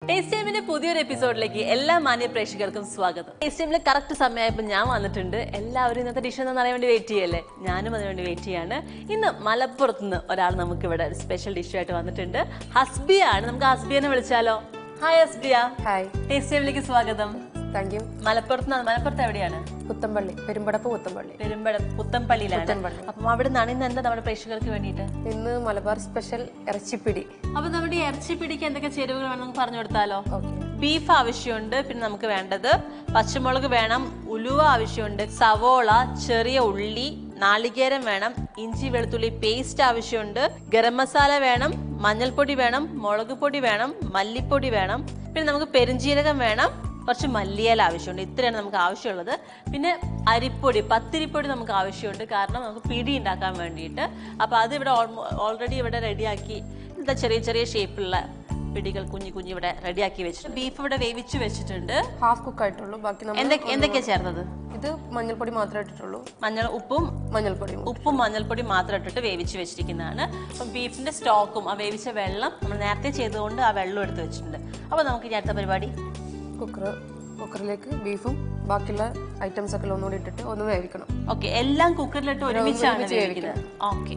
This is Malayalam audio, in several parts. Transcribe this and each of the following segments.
ടേസ്റ്റ് ടൈമിന്റെ പുതിയൊരു എപ്പിസോഡിലേക്ക് എല്ലാ മാന്യ പ്രേക്ഷകർക്കും സ്വാഗതം ടേസ്റ്റ് ടൈമിൽ കറക്റ്റ് സമയമായപ്പോൾ ഞാൻ വന്നിട്ടുണ്ട് എല്ലാവരും ഇന്നത്തെ ഡിഷ് എന്ന് അറിയാൻ വേണ്ടി വെയിറ്റ് ചെയ്യല്ലേ ഞാനും അതിനുവേണ്ടി വെയിറ്റ് ചെയ്യാണ് ഇന്ന് മലപ്പുറത്ത് നിന്ന് ഒരാൾ നമുക്ക് ഇവിടെ ഒരു സ്പെഷ്യൽ ഡിഷായിട്ട് വന്നിട്ടുണ്ട് ഹസ്ബിയാണ് നമുക്ക് ഹസ്ബിയനെ വിളിച്ചാലോ ഹായ് ഹസ്ബിയ ഹായ് ടേസ്റ്റ് ടൈമിലേക്ക് സ്വാഗതം താങ്ക് യു മലപ്പുറത്ത് നിന്ന് മലപ്പുറത്ത് എവിടെയാണ് പുത്തമ്പള്ളി പെരുമ്പടപ്പ് പുത്തമ്പള്ളി പെരുമ്പട പുത്തമ്പള്ളിയിലാണ് പുത്തൻപള്ളി. അപ്പം അവിടെ നിന്നാണ് ഇന്ന് എന്താ നമ്മുടെ പ്രേക്ഷകർക്ക് വേണ്ടിയിട്ട് ഇന്ന് മലബാർ സ്പെഷ്യൽ ഇറച്ചിപ്പിടി അപ്പൊ നമ്മുടെ ഈ ഇറച്ചി പിടിക്ക് എന്തൊക്കെ ചേരുവകൾ വേണമെന്ന് പറഞ്ഞു കൊടുത്താലോ ഓക്കെ ബീഫ് ആവശ്യമുണ്ട് പിന്നെ നമുക്ക് വേണ്ടത് പച്ചമുളക് വേണം ഉലുവ ആവശ്യമുണ്ട് സവോള ചെറിയ ഉള്ളി നാളികേരം വേണം ഇഞ്ചി വെളുത്തുള്ളി പേസ്റ്റ് ആവശ്യമുണ്ട് ഗരം മസാല വേണം മഞ്ഞൾപ്പൊടി വേണം മുളക് പൊടി വേണം മല്ലിപ്പൊടി വേണം പിന്നെ നമുക്ക് പെരുംജീരകം വേണം കുറച്ച് മല്ലിയില ആവശ്യമുണ്ട് ഇത്രയാണ് നമുക്ക് ആവശ്യമുള്ളത് പിന്നെ അരിപ്പൊടി പത്തിരിപ്പൊടി നമുക്ക് ആവശ്യമുണ്ട് കാരണം നമുക്ക് പിടി ഉണ്ടാക്കാൻ വേണ്ടിയിട്ട് അപ്പോൾ അത് ഇവിടെ ഓൾറെഡി ഇവിടെ റെഡിയാക്കി എന്താ ചെറിയ ചെറിയ ഷേപ്പിലുള്ള പിടികൾ കുഞ്ഞു കുഞ്ഞു ഇവിടെ റെഡിയാക്കി വെച്ചിട്ടുണ്ട് ബീഫ് ഇവിടെ വേവിച്ച് വെച്ചിട്ടുണ്ട് ഹാഫ് കുക്ക് ആയിട്ടുള്ളൂ ബാക്കി നമ്മൾ എന്തൊക്കെ എന്തൊക്കെയാ ചേർത്തത് ഇത് മഞ്ഞൾപ്പൊടി മാത്രമേ ഇട്ടിട്ടുള്ളൂ മഞ്ഞൾ ഉപ്പും മഞ്ഞൾപ്പൊടിയും ഉപ്പും മഞ്ഞൾപ്പൊടി മാത്രം ഇട്ടിട്ട് വേവിച്ച് വെച്ചിരിക്കുന്നതാണ് അപ്പം ബീഫിന്റെ സ്റ്റോക്കും ആ വേവിച്ച വെള്ളം നമ്മൾ നേരത്തെ ചെയ്തുകൊണ്ട് ആ വെള്ളം എടുത്ത് വെച്ചിട്ടുണ്ട് അപ്പോൾ നമുക്ക് ഇനി അടുത്ത പരിപാടി കുക്കർ കുക്കറിലേക്ക് ബീഫും ബാക്കിയുള്ള ഐറ്റംസ് ഒക്കെ ഒന്നുകൂടി ഇട്ടിട്ട് ഒന്ന് വേവിക്കണം ഓക്കെ എല്ലാം കുക്കറിലിട്ട് ഒരുമിച്ചാണ് ഒരുമിച്ച് വേവിക്കുന്നത് ഓക്കെ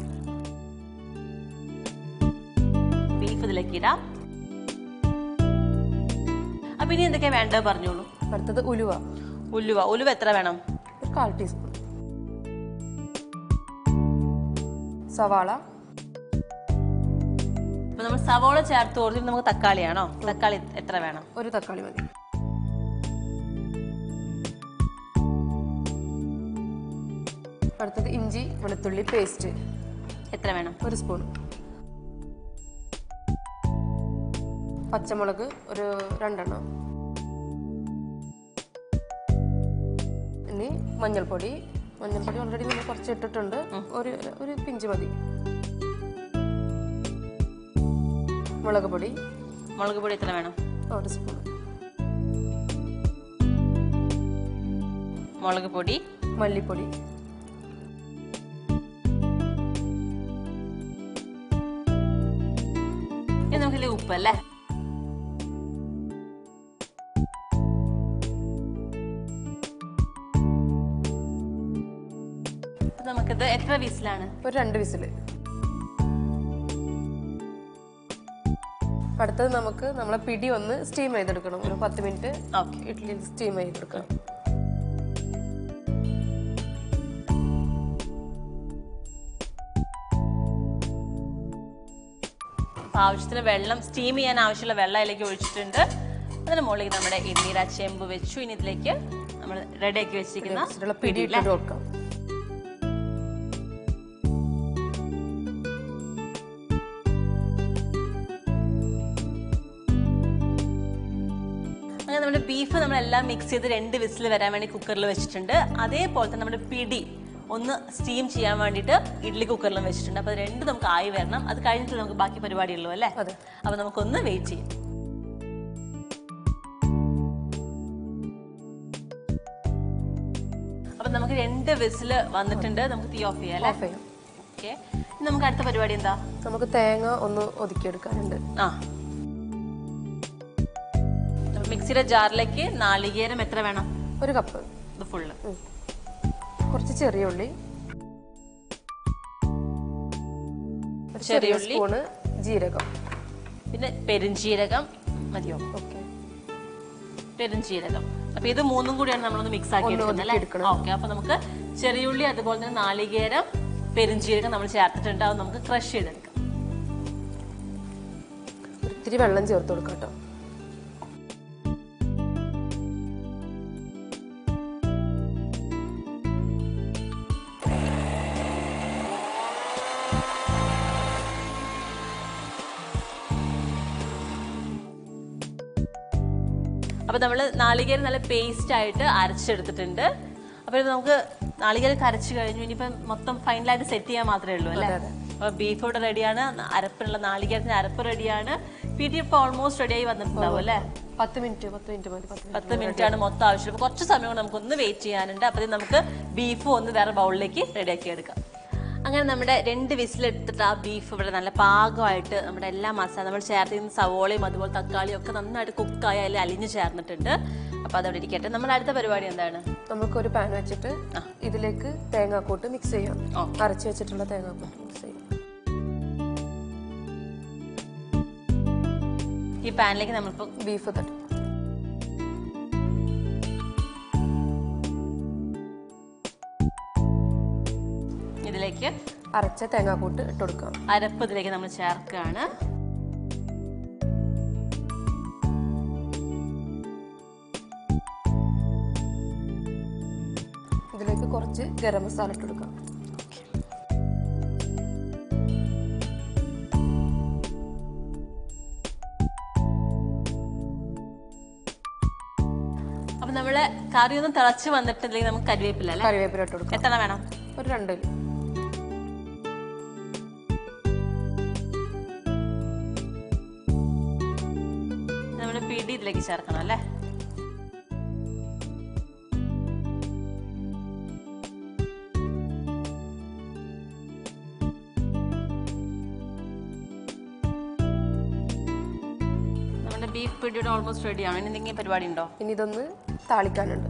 ബീഫ് ഇതിലേക്ക് ഇടാം അപ്പൊ ഇനി എന്തൊക്കെയാ വേണ്ടത് പറഞ്ഞോളൂ അടുത്തത് ഉലുവ ഉലുവ ഉലുവ എത്ര വേണം ഒരു കാൽ ടീസ്പൂൺ സവാള അപ്പൊ നമ്മൾ സവോള ചേർത്ത് കൊടുത്തിട്ട് നമുക്ക് തക്കാളിയാണോ തക്കാളി എത്ര വേണം ഒരു തക്കാളി മതി അടുത്തത് ഇഞ്ചി വെളുത്തുള്ളി പേസ്റ്റ് എത്ര വേണം ഒരു സ്പൂൺ പച്ചമുളക് ഒരു രണ്ടെണ്ണം ഇനി മഞ്ഞൾപ്പൊടി മഞ്ഞൾപ്പൊടി ഓൾറെഡി നമ്മൾ കുറച്ച് ഇട്ടിട്ടുണ്ട് ഒരു ഒരു പിഞ്ച് മതി മുളക് പൊടി മുളക് പൊടി എത്ര വേണം ഒരു സ്പൂൺ മുളക് പൊടി മല്ലിപ്പൊടി ഇനി നമുക്കില്ലേ ഉപ്പ് അല്ലേ അപ്പൊ നമുക്കിത് എത്ര വിസിലാണ് ഒരു രണ്ട് വിസിൽ അടുത്തത് നമുക്ക് നമ്മളെ പിടി ഒന്ന് സ്റ്റീം ചെയ്തെടുക്കണം ഒരു പത്ത് മിനിറ്റ് ഓക്കെ ഇഡ്ഡലി സ്റ്റീം ചെയ്തെടുക്കണം അപ്പൊ ആവശ്യത്തിന് വെള്ളം സ്റ്റീം ചെയ്യാൻ ആവശ്യമുള്ള വെള്ളം അതിലേക്ക് ഒഴിച്ചിട്ടുണ്ട് അതിന് മുകളിൽ നമ്മുടെ ഇഡ്നീര ചെമ്പ് വെച്ചു ഇനി ഇതിലേക്ക് നമ്മൾ റെഡിയാക്കി വെച്ചിരിക്കുന്ന ഇതിലുള്ള പിടി പിടി ഇട്ടിട്ട് കൊടുക്കാം അങ്ങനെ നമ്മുടെ ബീഫ് നമ്മളെല്ലാം മിക്സ് ചെയ്ത് രണ്ട് വിസിൽ വരാൻ വേണ്ടി കുക്കറിൽ വെച്ചിട്ടുണ്ട് അതേപോലെ തന്നെ നമ്മുടെ പിടി ഒന്ന് സ്റ്റീം ചെയ്യാൻ വേണ്ടിയിട്ട് ഇഡ്ഡലി കുക്കറിലും വെച്ചിട്ടുണ്ട് അപ്പോൾ അത് രണ്ട് നമുക്ക് ആയി വരണം അത് കഴിഞ്ഞിട്ട് നമുക്ക് ബാക്കി പരിപാടിയുള്ളൂ അല്ലേ അതെ അപ്പോൾ നമുക്കൊന്ന് വെയിറ്റ് ചെയ്യാം അപ്പം നമുക്ക് രണ്ട് വിസിൽ വന്നിട്ടുണ്ട് നമുക്ക് തീ ഓഫ് ചെയ്യാം അല്ലേ ഓഫ് ചെയ്യാം ഓക്കെ ഇനി നമുക്ക് അടുത്ത പരിപാടി എന്താ നമുക്ക് തേങ്ങ ഒന്ന് ഒതുക്കിയെടുക്കാനുണ്ട് ആ അപ്പൊ മിക്സിയുടെ ജാറിലേക്ക് നാളികേരം എത്ര വേണം ഒരു കപ്പ് ഇത് ഫുള്ള് ഉം. കുറച്ച് ചെറിയ ഉള്ളി ഒരു ചെറിയ ചെറിയ ഉള്ളി. സ്പൂണ് ജീരകം പിന്നെ പെരുംജീരകം മതിയോ ഓക്കെ പെരുംജീരകം അപ്പൊ ഇത് മൂന്നും കൂടിയാണ് നമ്മളൊന്ന് മിക്സ് ആക്കി ഒന്ന് എടുക്കുന്നത് അല്ലേ ഒതുക്കിയെടുക്കണം. ഓക്കെ അപ്പൊ നമുക്ക് ചെറിയുള്ളി അതുപോലെ തന്നെ നാളികേരം പെരുംജീരകം നമ്മൾ ചേർത്തിട്ടുണ്ട് അത് നമുക്ക് ക്രഷ് ചെയ്തെടുക്കാം ഒത്തിരി വെള്ളം ചേർത്ത് കൊടുക്കാം കേട്ടോ അപ്പൊ നമ്മൾ നാളികേരം നല്ല പേസ്റ്റ് ആയിട്ട് അരച്ചെടുത്തിട്ടുണ്ട് അപ്പൊ ഇത് നമുക്ക് നാളികേരം കരച്ചു കഴിഞ്ഞു ഇനിയിപ്പം മൊത്തം ഫൈനലായിട്ട് സെറ്റ് ചെയ്യാൻ മാത്രമേ ഉള്ളൂ അല്ലേ അതെ, അപ്പൊ ബീഫ് ഇവിടെ റെഡിയാണ് അരപ്പിനുള്ള നാളികേരത്തിന് അരപ്പ് റെഡിയാണ് പി ടി ഇപ്പൊ ഓൾമോസ്റ്റ് റെഡി ആയി വന്നിട്ടുണ്ടാവും അല്ലേ പത്ത് മിനിറ്റ് പത്ത് മിനിറ്റ് മതി പത്ത് മിനിറ്റ് പത്ത് മിനിറ്റ് ആണ് മൊത്തം ആവശ്യം അപ്പൊ കുറച്ച് സമയം കൊണ്ട് നമുക്ക് ഒന്ന് വെയിറ്റ് ചെയ്യാനുണ്ട് അപ്പൊ നമുക്ക് ബീഫും ഒന്ന് വേറെ ബൗളിലേക്ക് റെഡിയാക്കി എടുക്കാം അങ്ങനെ നമ്മുടെ രണ്ട് വിസിലെടുത്തിട്ട് ആ ബീഫ് ഇവിടെ നല്ല പാകമായിട്ട് നമ്മുടെ എല്ലാ മസാല നമ്മൾ ചേർത്തിരുന്ന സവോളയും അതുപോലെ തക്കാളിയും ഒക്കെ നന്നായിട്ട് കുക്കായി അതിൽ അലിഞ്ഞു ചേർന്നിട്ടുണ്ട് അപ്പോൾ അതവിടെ ഇരിക്കട്ടെ നമ്മുടെ അടുത്ത പരിപാടി എന്താണ് നമുക്കൊരു പാൻ വെച്ചിട്ട് ഇതിലേക്ക് തേങ്ങാക്കൂട്ട് മിക്സ് ചെയ്യാം ഓക്കേ. അരച്ച് വെച്ചിട്ടുള്ള തേങ്ങാക്കൂട്ട് മിക്സ് ചെയ്യാം ഈ പാനിലേക്ക് നമ്മളിപ്പോൾ ബീഫ് തട്ടി ഇതിലേക്ക് അരച്ച തേങ്ങാക്കൂട്ട് ഇട്ട് കൊടുക്കാം അരപ്പ് ഇതിലേക്ക് നമ്മൾ ചേർക്കുകയാണ് ഇതിലേക്ക് കുറച്ച് ഗരം മസാല ഇട്ട് കൊടുക്കാം അപ്പം നമ്മൾ കറി ഒന്ന് തിളച്ച് വന്നിട്ടില്ലെങ്കിൽ നമുക്ക് കരിവേപ്പില അല്ലേ കറിവേപ്പില ഇട്ട് കൊടുക്കാം എത്ര വേണം ഒരു രണ്ട് കിലോ നമ്മുടെ പിടി ഇതിലേക്ക് ചേർക്കണം അല്ലേ നമ്മുടെ ബീഫ് പിടിയുടെ ഓൾമോസ്റ്റ് റെഡിയാണ് ഇനി എന്തെങ്കിലും പരിപാടി ഉണ്ടോ ഇനി ഇതൊന്ന് താളിക്കാനുണ്ട്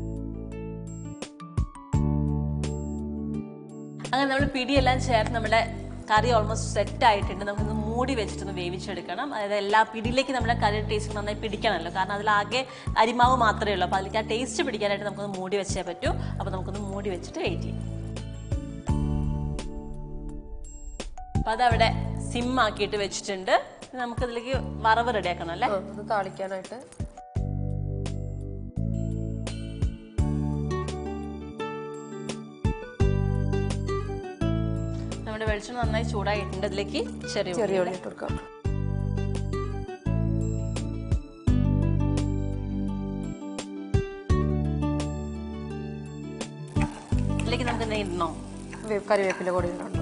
അങ്ങനെ നമ്മൾ പിടിയെല്ലാം ചേർത്ത് നമ്മുടെ കറി ഓൾമോസ്റ്റ് സെറ്റ് ആയിട്ടുണ്ട് നമുക്കൊന്ന് മൂടി വെച്ചിട്ടൊന്ന് വേവിച്ചെടുക്കണം അതായത് എല്ലാ പിടിയിലേക്ക് നമ്മുടെ കറി ടേസ്റ്റ് നന്നായി പിടിക്കണമല്ലോ കാരണം അതിലാകെ അരിമാവ് മാത്രമേ ഉള്ളൂ അപ്പോൾ അതിലേക്ക് ആ ടേസ്റ്റ് പിടിക്കാനായിട്ട് നമുക്കൊന്ന് മൂടി വെച്ചേ പറ്റൂ അപ്പോൾ നമുക്കൊന്ന് മൂടി വെച്ചിട്ട് വെയിറ്റ് ചെയ്യാം അപ്പോൾ അതവിടെ സിം ആക്കിയിട്ട് വെച്ചിട്ടുണ്ട് ഇനി നമുക്കതിലേക്ക് വറവ് റെഡിയാക്കണം അല്ലേ ആ, ഇത് താളിക്കാനായിട്ട് നമ്മുടെ വെളിച്ചെണ്ണ നന്നായി ചൂടായിട്ടുണ്ട് അതിലേക്ക് ചെറിയ ഉള്ളി. ചെറിയ ഉള്ളി ഇട്ട് കൊടുക്കാം ഇതിലേക്ക് നമുക്ക് എന്തെങ്കിലും ഇടണോ വേ- കറിവേപ്പില കൂടി ഇടണം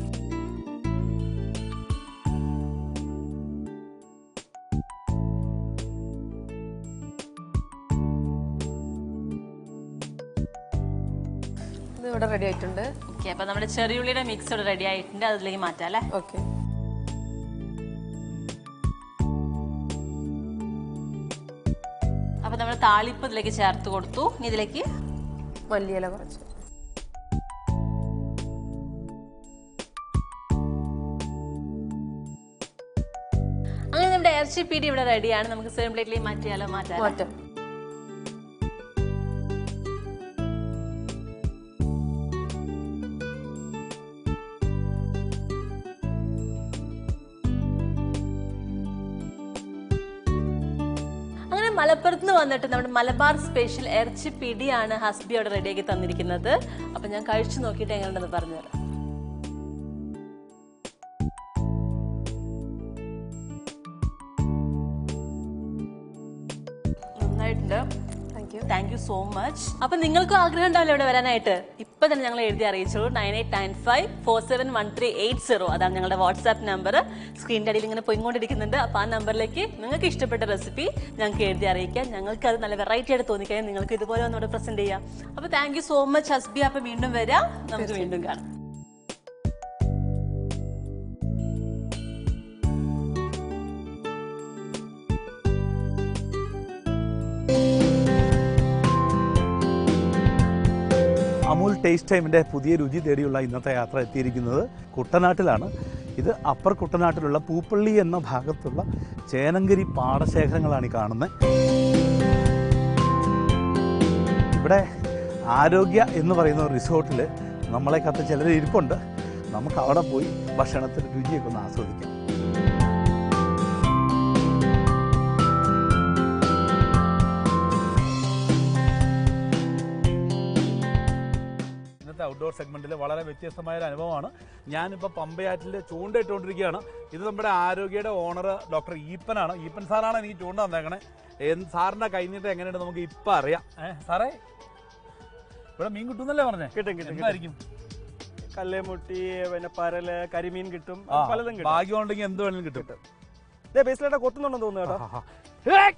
ഇത് ഇവിടെ റെഡി ആയിട്ടുണ്ട് ഓക്കെ അപ്പോൾ നമ്മുടെ ചെറിയുള്ളിയുടെ മിക്സ് ഇവിടെ റെഡി ആയിട്ടുണ്ട് അതിലേക്ക് മാറ്റാം അല്ലേ ഓക്കെ അപ്പൊ നമ്മൾ താളിപ്പ് ഇതിലേക്ക് ചേർത്ത് കൊടുത്തു ഇനി ഇതിലേക്ക് മല്ലിയില കുറച്ച് അങ്ങനെ നമ്മുടെ ഇറച്ചി പീടി ഇവിടെ റെഡിയാണ് നമുക്ക് സെയിം പ്ലേറ്റിലേക്ക് മാറ്റിയാലോ മാറ്റാലോ മാറ്റാം അങ്ങനെ മലപ്പുറത്ത് നിന്ന് വന്നിട്ട് നമ്മുടെ മലബാർ സ്പെഷ്യൽ ഇറച്ചി പിടിയാണ് ഹസ്ബി അവിടെ റെഡിയാക്കി തന്നിരിക്കുന്നത് അപ്പൊ ഞാൻ കഴിച്ചു നോക്കിയിട്ട് എങ്ങനെയുണ്ടെന്ന് പറഞ്ഞുതരാം നന്നായിട്ടുണ്ട് thank you thank you so much അപ്പൊ നിങ്ങൾക്കും ആഗ്രഹം ഉണ്ടാവില്ല ഇവിടെ വരാനായിട്ട് ഇപ്പൊ തന്നെ ഞങ്ങൾ എഴുതി അറിയിച്ചോളൂ nine eight nine five four seven one three eight zero അതാണ് ഞങ്ങളുടെ വാട്സാപ്പ് നമ്പർ സ്ക്രീനിന്റെ അടിയിൽ ഇങ്ങനെ പോയിക്കൊണ്ടിരിക്കുന്നുണ്ട് അപ്പൊ ആ നമ്പറിലേക്ക് നിങ്ങൾക്ക് ഇഷ്ടപ്പെട്ട റെസിപ്പി ഞങ്ങൾക്ക് എഴുതി അറിയിക്കാം ഞങ്ങൾക്ക് അത് നല്ല വെറൈറ്റി ആയിട്ട് തോന്നിക്കഴിഞ്ഞാൽ നിങ്ങൾക്ക് ഇതുപോലെ ഒന്നുകൂടെ പ്രസന്റ് ചെയ്യാം അപ്പൊ താങ്ക് യു സോ മച്ച് ഹസ്ബി അപ്പൊ വീണ്ടും വരാം നമുക്ക് വീണ്ടും കാണാം അമൂൽ ടേസ്റ്റ് ടൈമിൻ്റെ പുതിയ രുചി തേടിയുള്ള ഇന്നത്തെ യാത്ര എത്തിയിരിക്കുന്നത് കുട്ടനാട്ടിലാണ് ഇത് അപ്പർ കുട്ടനാട്ടിലുള്ള പൂപ്പള്ളി എന്ന ഭാഗത്തുള്ള ചേനങ്കരി പാടശേഖരങ്ങളാണ് ഈ കാണുന്നത് ഇവിടെ ആരോഗ്യ എന്ന് പറയുന്ന ഒരു റിസോർട്ടിൽ നമ്മളെ കത്ത് ചിലർ ഇരിപ്പുണ്ട് നമുക്ക് അവിടെ പോയി ഭക്ഷണത്തിൻ്റെ രുചിയൊക്കെ ഒന്ന് ആസ്വദിക്കാം ഇന്നത്തെ ഔട്ട്ഡോർ സെഗ്മെന്റിൽ വളരെ വ്യത്യസ്തമായ ഒരു അനുഭവമാണ് ഞാനിപ്പോൾ പമ്പയാറ്റിൽ ചൂണ്ടയിട്ടുകൊണ്ടിരിക്കുകയാണ് ഇത് നമ്മുടെ ആരോഗ്യയുടെ ഓണർ ഡോക്ടർ ഈപ്പനാണ് ഈപ്പൻ സാറാണ് എനിക്ക് ചൂണ്ട തന്നേക്കണേ എന്ത് സാറിന്റെ കൈനീട്ടം എങ്ങനെയുണ്ട് നമുക്ക് ഇപ്പം അറിയാം ഏ സാറേ ഇവിടെ മീൻ കിട്ടുന്നല്ലേ പറഞ്ഞേ കിട്ടും കിട്ടും എന്തായിരിക്കും കല്ലേമുട്ടി പിന്നെ പരല് കരിമീൻ കിട്ടും ആ, പലതും കിട്ടും ഭാഗ്യം ഉണ്ടെങ്കിൽ എന്ത് വേണമെങ്കിലും കിട്ടും ഇതേ ബേസിലേട്ടാ കൊത്തുന്നുണ്ടെന്ന് തോന്നുന്നു കേട്ടോ ആഹാ. ഏയ്!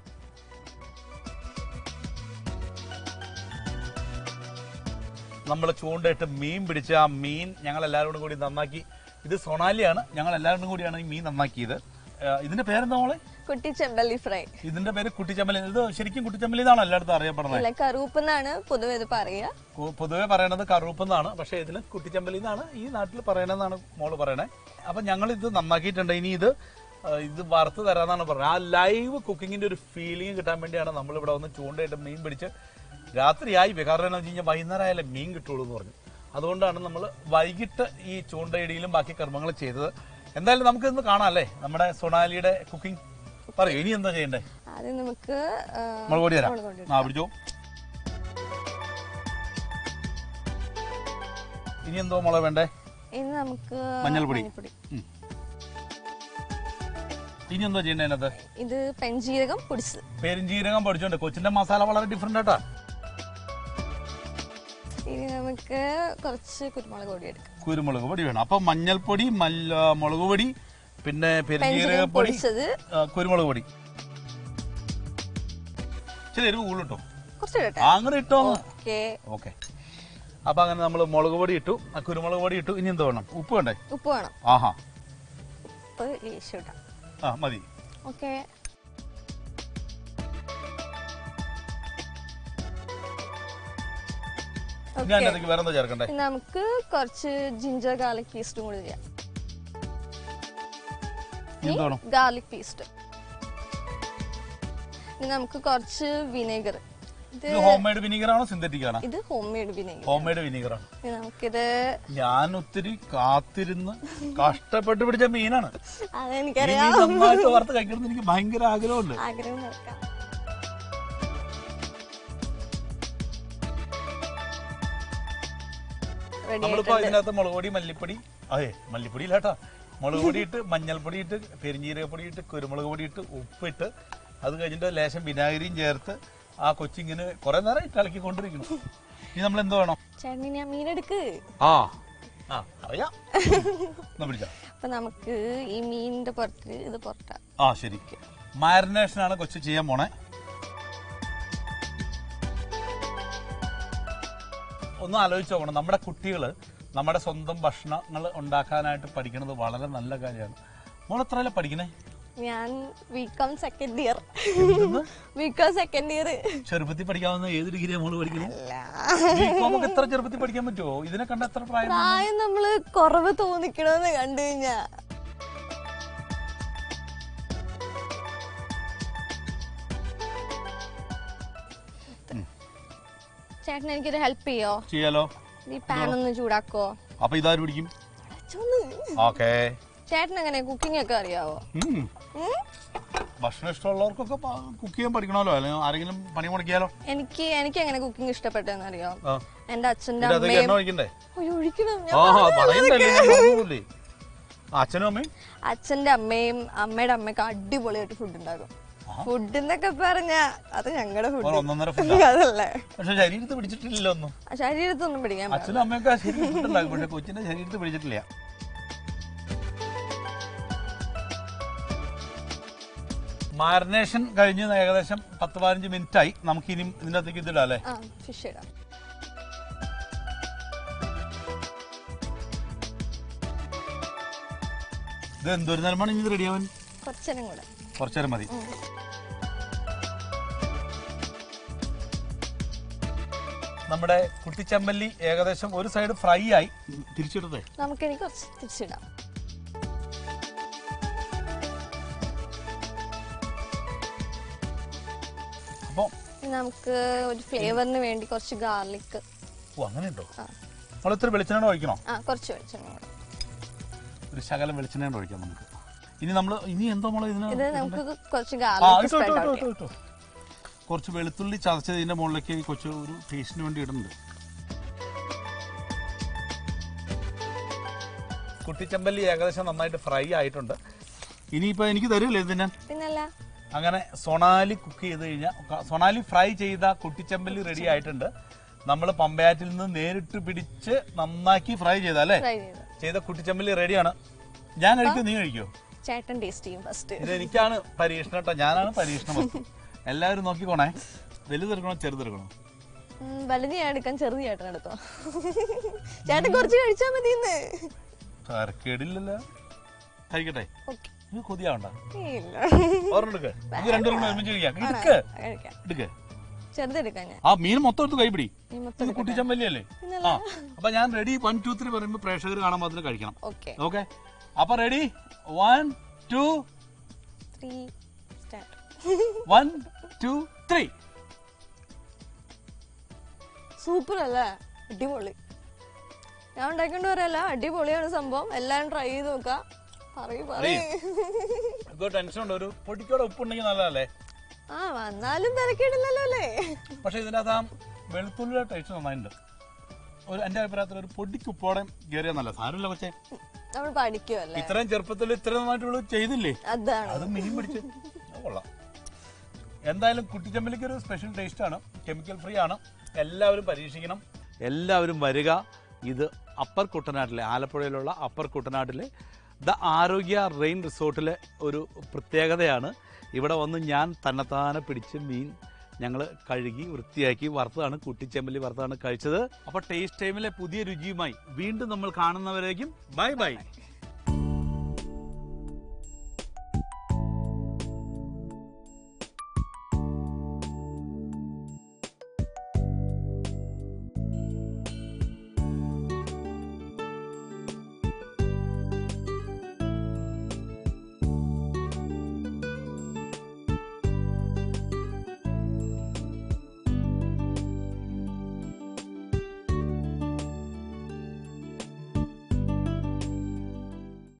നമ്മൾ ചൂണ്ടയിട്ട് മീൻ പിടിച്ച് ആ മീൻ ഞങ്ങൾ എല്ലാവരോടും കൂടി നന്നാക്കി ഇത് സൊണാലിയാണ് ഞങ്ങൾ എല്ലാവരോടും കൂടിയാണ് ഈ മീൻ നന്നാക്കിയത് ആ, ഇതിന്റെ പേരെന്താ മോളെ കുട്ടി ചെമ്പല്ലി ഫ്രൈ ഇതിന്റെ പേര് കുട്ടിച്ചമ്മലി ഇത് ശരിക്കും കുട്ടിച്ചമ്മലി എന്നാണ് എല്ലായിടത്തും അറിയപ്പെടുന്നത് ഇല്ല കറൂപ്പ് എന്നാണ് പൊതുവെ ഇത് പറയുക കു- പൊതുവെ പറയണത് കറുപ്പ് എന്നാണ് പക്ഷെ ഇതിന് കുട്ടിച്ചമ്പലി എന്നാണ് ഈ നാട്ടിൽ പറയണെന്നാണ് മോള് പറയണേ അപ്പൊ ഞങ്ങൾ ഇത് നന്നാക്കിയിട്ടുണ്ട് ഇനി ഇത് ആ, ഇത് വറുത്ത് തരാന്നാണ് പറഞ്ഞത് ആ ലൈവ് കുക്കിങ്ങിന്റെ ഒരു ഫീലിംഗ് കിട്ടാൻ വേണ്ടിയാണ് നമ്മൾ ഇവിടെ വന്ന് ചൂണ്ടയിട്ട് മീൻ പിടിച്ച് രാത്രിയായി പോയി. കാരണം എന്താ വെച്ച് കഴിഞ്ഞാൽ വൈകുന്നേരം ആയാലേ മീൻ കിട്ടുള്ളൂ എന്ന് പറഞ്ഞു അതുകൊണ്ടാണ് നമ്മൾ വൈകിട്ട് ഈ ചൂണ്ടയിടിയിലും ബാക്കി കർമ്മങ്ങൾ ചെയ്തത് എന്തായാലും നമുക്ക് ഇന്ന് കാണാം അല്ലേ നമ്മുടെ സൊണാലിയുടെ കുക്കിംഗ് പറയൂ ഇനി എന്താ ചെയ്യണ്ടേ ആദ്യം നമുക്ക് ആ, മുളക് പൊടി തരാം മുളക് പൊടി ആ പിടിച്ചോ ഇനി എന്തോ മുളക് വേണ്ടേ ഇനി നമുക്ക് മഞ്ഞൾപ്പൊടി. മഞ്ഞൾപ്പൊടി ഉം. ഇനി എന്തോ ചെയ്യണ്ടേ അതിനകത്ത് ഇത് പെഞ്ചീരകം പൊടിച്ചത് പെരിഞ്ജീരകം പഠിച്ചോണ്ട് കൊച്ചിന്റെ മസാല വളരെ ഡിഫറെന്റ് ആട്ടാ ഇനി നമുക്ക് കുറച്ച് കുരുമുളക് പൊടി എടുക്കാം കുരുമുളക് പൊടി വേണം അപ്പൊ മഞ്ഞൾപ്പൊടി മല്ല മുളക് പൊടി പിന്നെ പെരിഞ്ജീരക പെഞ്ചീരകം പൊടി പൊടിച്ചത് ആ, കുരുമുളക് പൊടി ശരി എരിവ് കൂടുതലിട്ടോ കുറച്ച് ഇടട്ടെ അങ്ങനെ ഇട്ടോ ഓക്കെ ഓക്കെ അപ്പൊ അങ്ങനെ നമ്മൾ മുളക് പൊടി ഇട്ടു ആ കുരുമുളക് പൊടി ഇട്ടു ഇനി എന്തോ വേണം ഉപ്പ് വേണ്ടേ ഉപ്പ് വേണം ആഹാ ഉപ്പ് ലേശം ഇടാം ആ മതി ഓക്കെ ഇനി അതിനകത്തേക്ക് വേറെ എന്താ ചേർക്കണ്ടേ നമുക്ക് കുറച്ച് ജിഞ്ചർ ഗാർലിക് പേസ്റ്റും കൂടി ചെയ്യാം ഇനി എന്ത് വേണം ഗാർലിക് പേസ്റ്റ് ഇനി നമുക്ക് കുറച്ച് വിനേഗർ ഇത് ഇത് ഹോം മെയ്ഡ് വിനീഗർ ആണോ സിന്തറ്റിക് ആണോ ഇത് home made vinegar home made vinegar ആണ് ഇനി നമുക്കിത് ഞാൻ ഒത്തിരി കാത്തിരുന്ന് കഷ്ടപ്പെട്ട് പിടിച്ച മീനാണ് ഈ അതെനിക്കറിയാം മീൻ നന്നായിട്ട് വറുത്ത് കഴിക്കണം എനിക്ക് ഭയങ്കര ആഗ്രഹമുണ്ട് ആഗ്രഹം നടക്കാം റെഡി നമ്മളിപ്പോ ഇതിനകത്ത് മുളക് പൊടി മല്ലിപ്പൊടി അതെ മല്ലിപ്പൊടി ഇല്ലാട്ടാ മുളക് പൊടി ഇട്ട് മഞ്ഞൾപ്പൊടി ഇട്ട് പെരിഞ്ജീരകപ്പൊടി ഇട്ട് കുരുമുളക് പൊടി ഇട്ട് ഉപ്പിട്ട് അത് കഴിഞ്ഞിട്ട് ലേശം വിനാഗിരിയും ചേർത്ത് ആ കൊച്ചിങ്ങനെ കുറെ നേരം ഇട്ട് ഇളക്കിക്കൊണ്ടിരിക്കണം ഇനി നമ്മൾ എന്തോ വേണം ചേട്ടനി ഞാൻ മീനെടുക്ക് ആ ആ അറിയാം എന്നാ പിടിച്ചാ അപ്പൊ നമുക്ക് ഈ മീനിന്റെ പുറത്ത് ഇത് പുറത്താം ആ ശരി മാരിനേഷൻ ആണ് കൊച്ചു ചെയ്യാൻ പോണേ ഒന്ന് ആലോചിച്ച് നോക്കണം നമ്മുടെ കുട്ടികൾ നമ്മുടെ സ്വന്തം ഭക്ഷണങ്ങൾ ഉണ്ടാക്കാനായിട്ട് പഠിക്കുന്നത് വളരെ നല്ല കാര്യമാണ് മോൾ എത്രയല്ലേ പഠിക്കണേ ഞാൻ ബികോം സെക്കൻഡ് ഇയർ എന്തെന്ന്? ബികോം സെക്കൻഡ് ഇയർ ചെറുപ്പത്തിൽ പഠിക്കാവുന്ന ഏത് ഡിഗ്രിയാണ് മോള് പഠിക്കുന്നത് ബികോമൊക്കെ എത്ര ചെറുപ്പത്തിൽ പഠിക്കാൻ പറ്റുമോ ഇതിനെ കണ്ട എത്ര പ്രായം പ്രായം നമ്മള് കുറവ് തോന്നിക്കണോന്ന് കണ്ടു കഴിഞ്ഞാ ചേട്ടൻ എനിക്കൊരു ഹെൽപ്പ് ചെയ്യോ ചെയ്യാലോ ഈ പാൻ ഒന്ന് ചൂടാക്കോ അപ്പൊ ഇതാര് പിടിക്കും ചൊന്ന്. ഓക്കേ ചേട്ടൻ എങ്ങനെ കുക്കിംഗ് ഒക്കെ അറിയാവോ ഉം. ഉം? ഭക്ഷണം ഇഷ്ടമുള്ളവർക്കൊക്കെ കുക്ക് ചെയ്യാൻ പഠിക്കണമല്ലോ അല്ലെങ്കിൽ ആരെങ്കിലും പണി മുടക്കിയാലോ എനിക്ക് എനിക്ക് എങ്ങനെ കുക്കിംഗ് ഇഷ്ടപ്പെട്ടെന്ന് അറിയാം ആ എന്റെ അച്ഛന്റെ ഇതിനകത്തേക്ക് അമ്മയും എണ്ണ ഒഴിക്കണ്ടേ അയ്യോ, ഒഴിക്കണം ഞാൻ ആ പറഞ്ഞത് പറയണ്ടല്ലേ ഞാൻ മറന്നുപോയില്ലേ. ആ, അച്ഛനും അമ്മയും അച്ഛന്റെ അമ്മയും അമ്മയുടെ അമ്മയൊക്കെ അടിപൊളിയായിട്ട് ഫുഡ് ഉണ്ടാക്കും ഫുഡ് എന്നൊക്കെ പറഞ്ഞ അത് ഞങ്ങളുടെ ഒരു ഫുഡ് ഒന്നൊന്നര ഫുഡ് അതല്ലേ പക്ഷെ ശരീരത്ത് പിടിച്ചിട്ടില്ലല്ലോ ഒന്നും ആ ശരീരത്തൊന്നും പിടിക്കാൻ പാടില്ല. അച്ഛനും അമ്മയൊക്കെ ശരീരം ഫുഡ് ഉണ്ടാക്കും പക്ഷെ കൊച്ചിന്റെ ശരീരത്ത് പിടിച്ചിട്ടില്ല മാരിനേഷൻ കഴിഞ്ഞ് ഏകദേശം പത്ത് പതിനഞ്ച് മിനിറ്റ് ആയി നമുക്ക് ഇനി ഇതിന്റെ അകത്തേക്ക് ഇതിടാം അല്ലേ ആ ഫിഷ് ഇടാം ഇത് എന്തോരു നേരമാണ് ഇനി ഇത് റെഡിയാവാൻ കുറച്ചേരം കൂടെ കുറച്ചേരം മതി നമ്മുടെ കുട്ടിച്ചമ്പല്ലി ഏകദേശം ഒരു സൈഡ് ഫ്രൈ ആയി തിരിച്ചിടതേ നമുക്കിനി കുറച്ച് തിരിച്ചിടാം അപ്പോൾ ഇനി നമുക്ക് ഒരു ഫ്ലേവറിന് വേണ്ടി കുറച്ച് ഗാർലിക് ഓ അങ്ങനെ ഉണ്ടോ ആ. നമ്മൾ ഇത്ര വെളിച്ചെണ്ണ ഒഴിക്കണോ ആ കുറച്ച് വെളിച്ചെണ്ണ കൂടെ ഒരു ശകലം വെളിച്ചെണ്ണ ഒഴിക്കാം നമുക്ക് ഇനി നമ്മൾ ഇനി എന്തോ നമ്മൾ ഇതിന് ഇത് നമുക്ക് കുറച്ച് ആ ഗാർലിക് ഇട്ടോ ഇട്ടോ സ്പ്രെഡ് ഇട്ടോ ഔട്ട് ഇട്ടോ ഇട്ടോ കുറച്ച് വെളുത്തുള്ളി ചതച്ചത് ഇതിന്റെ മുകളിലേക്ക് ഈ കൊച്ചു ഒരു ടേസ്റ്റിന് വേണ്ടി ഇടുന്നുണ്ട് കുട്ടിച്ചമ്പല്ലി ഏകദേശം നന്നായിട്ട് ഫ്രൈ ആയിട്ടുണ്ട് ഇനിയിപ്പോ എനിക്ക് തരുമല്ലേ ഇതിന് പിന്നല്ല അങ്ങനെ സൊണാലി കുക്ക് ചെയ്ത് കഴിഞ്ഞാൽ സൊണാലി ഫ്രൈ ചെയ്ത കുട്ടിച്ചമ്പല്ലി റെഡി ആയിട്ടുണ്ട് നമ്മൾ പമ്പയാറ്റിൽ നിന്ന് നേരിട്ട് പിടിച്ച് നന്നാക്കി ഫ്രൈ ചെയ്ത അല്ലേ ഫ്രൈ ചെയ്ത് ചെയ്ത കുട്ടിച്ചമ്പല്ലി റെഡിയാണ് ഞാൻ കഴിക്കും നീ കഴിക്കോ ചേട്ടൻ ടേസ്റ്റ് ചെയ്യും ഫസ്റ്റ് ഇത് എനിക്കാണ് പരീക്ഷണം കേട്ടോ ഞാനാണ് പരീക്ഷണം വസ്തു എല്ലാവരും നോക്കിക്കോണേ വലുതെടുക്കണോ ചെറുതെടുക്കണോ ഉം, വലുത് ഞാൻ എടുക്കാൻ ചെറുത് ചേട്ടൻ എടുത്തോ ചേട്ടൻ കുറച്ച് കഴിച്ചാ മതി ഇന്ന് തരക്കേടില്ലല്ലോ കഴിക്കട്ടെ ഓക്കെ ഇത് കൊതിയാവണ്ട ഇല്ല ഓർമ്മ എടുക്ക് നമുക്ക് രണ്ടുപേരും ഒരുമിച്ച് കഴിക്കാം എടുക്ക് കഴിക്കാം എടുക്ക് ചെറുതെടുക്കാം ഞാൻ ആ മീൻ മൊത്തം എടുത്ത് കൈപിടി നീ മൊത്തം ഇത് കുട്ടിച്ചമ്പല്ലിയല്ലേ ആ അപ്പൊ ഞാൻ റെഡി വൺ ടു ത്രീ പറയുമ്പോ പ്രേക്ഷകർ കാണാൻ മാത്രം കഴിക്കണം ഓക്കെ ഓക്കെ അപ്പൊ ready one two three start one two three super അല്ലേ അടിപൊളി ഞാൻ ഉണ്ടാക്കേണ്ട പറയല്ല അടിപൊളിയാണ് സംഭവം എല്ലാരും ട്രൈ ചെയ്ത് നോക്കാം പറയൂ പറയൂ ഇപ്പൊ ടെൻഷൻ ഉണ്ട് ഒരു പൊടിക്കോടെ ഉപ്പുണ്ടെങ്കിൽ നല്ലതല്ലേ ആ വന്നാലും തിരക്കിടില്ലല്ലോ അല്ലേ പക്ഷെ ഇതിനകത്ത് ആ വെളുത്തുള്ളിയുടെ ടേസ്റ്റ് നന്നായിട്ടുണ്ട് ഒരു എന്റെ അഭിപ്രായത്തിൽ ഒരു പൊടിക്ക് ഉപ്പോടെ കയറിയ നല്ല സാരമില്ല പക്ഷേ നമ്മൾ പഠിക്കുമല്ലേ ഇത്രയും ചെറുപ്പത്തിൽ ഇത്ര നന്നായിട്ട് ഇവള് ചെയ്തില്ലേ അതാണ് അത് മീൻ പിടിച്ച് അത് കൊള്ളാം എന്തായാലും കുട്ടിച്ചമ്പലിക്ക് ഒരു സ്പെഷ്യൽ ടേസ്റ്റ് ആണ് കെമിക്കൽ ഫ്രീ ആണ് എല്ലാവരും പരീക്ഷിക്കണം എല്ലാവരും വരിക ഇത് അപ്പർ കുട്ടനാട്ടിലെ ആലപ്പുഴയിലുള്ള അപ്പർ കുട്ടനാട്ടിലെ ദ ആരോഗ്യ റെയിൻ റിസോർട്ടിലെ ഒരു പ്രത്യേകതയാണ് ഇവിടെ വന്ന് ഞാൻ തന്നെത്താനെ പിടിച്ച് മീൻ ഞങ്ങൾ കഴുകി വൃത്തിയാക്കി വറുത്തതാണ് കുട്ടിച്ചെമ്പലി വറുത്താണ് കഴിച്ചത് അപ്പോൾ ടേസ്റ്റ് ടൈമിലെ പുതിയ രുചിയുമായി വീണ്ടും നമ്മൾ കാണുന്നവരേക്കും ബൈ ബൈ